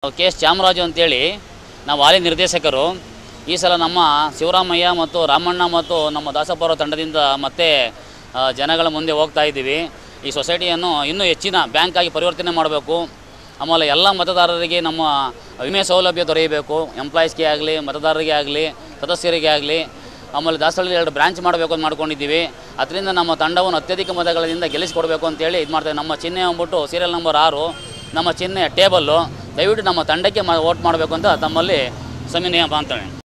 K S ಚಾಮರಾಜು ಅಂತೇಳಿ ನಾವು ಹಾಲಿ ನಿರ್ದೇಶಕರು ಈ ಸಲ ನಮ್ಮ ಶಿವರಾಮಯ್ಯ ಮತ್ತು ರಾಮಣ್ಣ ಮತ್ತು ನಮ್ಮ ದಾಸಪುರ ತಂಡದಿಂದ ಮತ್ತೆ ಆ, ಜನಗಳ ಮುಂದೆ ಹೋಗ್ತಾ ಇದ್ದೀವಿ ಈ ಸೊಸೈಟಿಯನ್ನು ಇನ್ನೂ ಹೆಚ್ಚಿನ ಬ್ಯಾಂಕ್ ಆಗಿ ಪರಿವರ್ತನೆ ಮಾಡಬೇಕು ಆಮೇಲೆ ಎಲ್ಲ ಮತದಾರರಿಗೆ ನಮ್ಮ ವಿಮೆ ಸೌಲಭ್ಯ ದೊರೆಯಬೇಕು ಎಂಪ್ಲಾಯೀಸ್ಗೆ ಆಗಲಿ ಮತದಾರರಿಗೆ ಆಗಲಿ ಸದಸ್ಯರಿಗೆ ಆಗಲಿ ಆಮೇಲೆ ದಾಸಹಳ್ಳಿ ಎರಡು ಬ್ರಾಂಚ್ ಮಾಡಬೇಕು ಅಂತ ಮಾಡ್ಕೊಂಡಿದ್ದೀವಿ ಅದರಿಂದ ನಮ್ಮ ತಂಡವನ್ನು ಅತ್ಯಧಿಕ ಮತಗಳಿಂದ ಗೆಲ್ಲಿಸಿಕೊಡ್ಬೇಕು ಅಂತೇಳಿ ಇದು ಮಾಡ್ತೇವೆ ನಮ್ಮ ಚಿಹ್ನೆ ಅಂದ್ಬಿಟ್ಟು ಸೀರಿಯಲ್ ನಂಬರ್ ಆರು ನಮ್ಮ ಚಿಹ್ನೆ ಟೇಬಲ್ಲು ದಯವಿಟ್ಟು ನಮ್ಮ ತಂಡಕ್ಕೆ ಮ ವೋಟ್ ಮಾಡಬೇಕು ಅಂತ ತಮ್ಮಲ್ಲಿ ಸವಿನಯ ಅಂತೇಳಿ